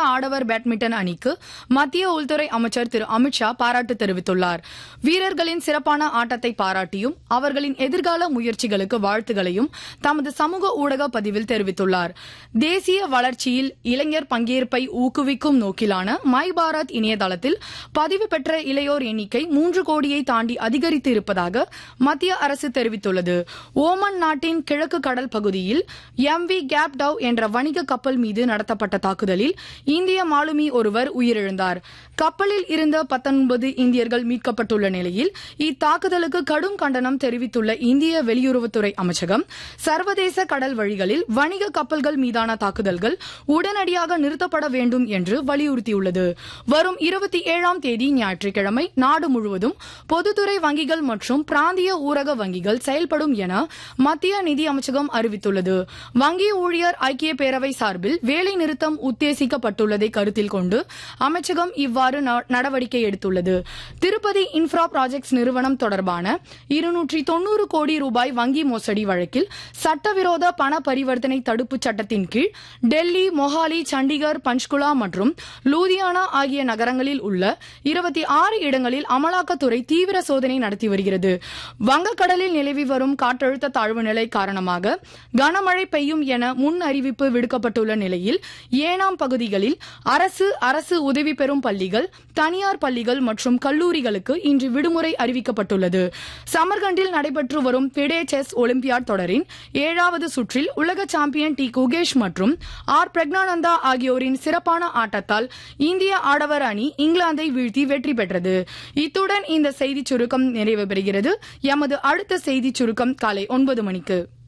ஆடவர் பேட்மிண்டன் அணிக்கு மத்திய உள்துறை அமைச்சர் திரு அமித்ஷா பாராட்டு தெரிவித்துள்ளார் வீரர்களின் சிறப்பான ஆட்டத்தை பாராட்டியும் அவர்களின் எதிர்கால முயற்சிகளுக்கு வாழ்த்துகளையும் தமது சமூக ஊடக பதிவில் தெரிவித்துள்ளார் தேசிய வளர்ச்சியில் இளைஞர் பங்கேற்பை ஊக்குவிக்கும் நோக்கிலான மை பாரத் இணையதளத்தில் பதிவு பெற்ற இளையோர் எண்ணிக்கை மூன்று கோடியை தாண்டி அதிகரித்து இருப்பதாக மத்திய அரசு தெரிவித்துள்ளது ஓமன் நாட்டின் கிழக்கு கடல் பகுதியில் எம் வி கேப் டவ் என்ற வணிக கப்பல் மீது நடத்தப்பட்ட தாக்குதலில் இந்திய மாலுமி ஒருவர் உயிரிழந்தார் கப்பலில் இருந்த பத்தொன்பது இந்தியர்கள் மீட்கப்பட்டுள்ள நிலையில் இத்தாக்குதலுக்கு கடும் கண்டனம் தெரிவித்துள்ள இந்திய வெளியுறவுத்துறை அமைச்சகம் சர்வதேச கடல் வழிகளில் வணிக கப்பல்கள் மீதான தாக்குதல்கள் உடனடியாக நிறுத்தப்பட வேண்டும் என்று வலியுறுத்தியுள்ளது வரும் இருபத்தி ஏழாம் தேதி ஞாயிற்றுக்கிழமை நாடு முழுவதும் பொதுத்துறை வங்கிகள் மற்றும் பிராந்திய ஊரக வங்கிகள் செயல்படும் என மத்திய நிதி அமைச்சகம் அறிவித்துள்ளது வங்கி ஊழியர் ஐக்கிய பேரவை சார்பில் வேலை நிறுத்தம் உத்தேசிக்கப்பட்டுள்ளதை கருத்தில் கொண்டு அமைச்சகம் இவ்வாறு ந- நடவடிக்கை எடுத்துள்ளது திருப்பதி இன்ஃப்ரா ப்ராஜெக்ட்ஸ் நிறுவனம் தொடர்பான இருநூற்றி தொன்னூறு கோடி ரூபாய் வங்கி மோசடி வழக்கில் சட்டவிரோத பண பரிவர்த்தனை தடுப்புச் சட்டத்தின் கீழ் டெல்லி மொஹாலி சண்டிகர் பஞ்ச்குலா மற்றும் லூதியானா ஆகிய நகரங்களில் உள்ள இருபத்தி ஆறு இடங்களில் அமலாக்கத்துறை தீவிர சோதனை நடத்தி வருகிறது வங்கக்கடலில் நிலவி வரும் காற்றழுத்த தாழ்வு நிலை காரணமாக கனமழை பெய்யும் என முன் அறிவிப்பு விடுக்கப்பட்டுள்ள நிலையில் ஏனாம் பகுதிகளில் அரசு அரசு உதவி பெறும் பள்ளிகள் தனியார் பள்ளிகள் மற்றும் கல்லூரிகளுக்கு இன்று விடுமுறை அறிவிக்கப்பட்டுள்ளது சமர்கண்டில் நடைபெற்று வரும் பிடே செஸ் ஒலிம்பியாட் தொடரின் ஏழாவது சுற்றில் உலக சாம்பியன் டி குகேஷ் மற்றும் ஆர் பிரக்னானந்தா ஆகியோரின் சிறப்பான ஆட்டத்தால் இந்திய ஆடவர் அணி இங்கிலாந்தை வீழ்த்தி வெற்றி பெற்றது இத்துடன் இந்த செய்திச் சுருக்கம் நிறைவு பெறுகிறது எமது அடுத்த செய்திச் சுருக்கம் காலை ஒன்பது மணிக்கு